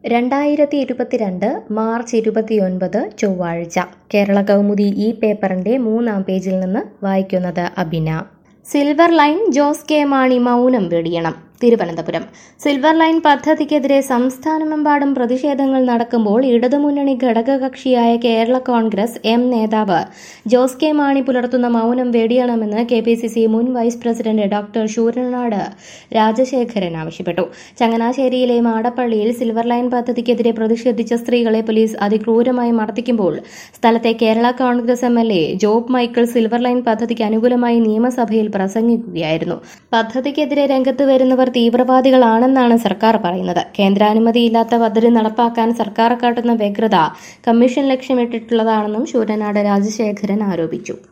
രണ്ടായിരത്തി ഇരുപത്തിരണ്ട് മാർച്ച് ഇരുപത്തിയൊൻപത് ചൊവ്വാഴ്ച കേരള കൗമുദി ഈ പേപ്പറിന്റെ മൂന്നാം പേജിൽ നിന്ന് വായിക്കുന്നത് Abina silver line Jose K Mani മൗനം വെടിയണം തിരുവനന്തപുരം സിൽവർ ലൈൻ പദ്ധതിക്കെതിരെ സംസ്ഥാനമെമ്പാടും പ്രതിഷേധങ്ങൾ നടക്കുമ്പോൾ ഇടതുമുന്നണി ഘടകകക്ഷിയായ കേരള കോൺഗ്രസ് എം നേതാവ് ജോസ് കെ മാണി പുലർത്തുന്ന മൗനം വെടിയണമെന്ന് കെ പി സി സി മുൻ vice president doctor Sooranad Rajasekharan ആവശ്യപ്പെട്ടു ചങ്ങനാശ്ശേരിയിലെ മാടപ്പള്ളിയിൽ സിൽവർ ലൈൻ പദ്ധതിക്കെതിരെ പ്രതിഷേധിച്ച സ്ത്രീകളെ പോലീസ് അതിക്രൂരമായി മർദ്ദിക്കുമ്പോൾ സ്ഥലത്തെ Kerala Congress M L A Job Michael silver line പദ്ധതിക്ക് അനുകൂലമായി നിയമസഭയിൽ പ്രസംഗിക്കുകയായിരുന്നു പദ്ധതിക്കെതിരെ രംഗത്ത് വരുന്നവർ തീവ്രവാദികളാണെന്നാണ് സർക്കാർ പറയുന്നത് കേന്ദ്രാനുമതിയില്ലാത്ത പദ്ധതി നടപ്പാക്കാൻ സർക്കാർ കാട്ടുന്ന വ്യഗ്രത കമ്മീഷൻ ലക്ഷ്യമിട്ടിട്ടുള്ളതാണെന്നും ശൂരനാട് രാജശേഖരൻ ആരോപിച്ചു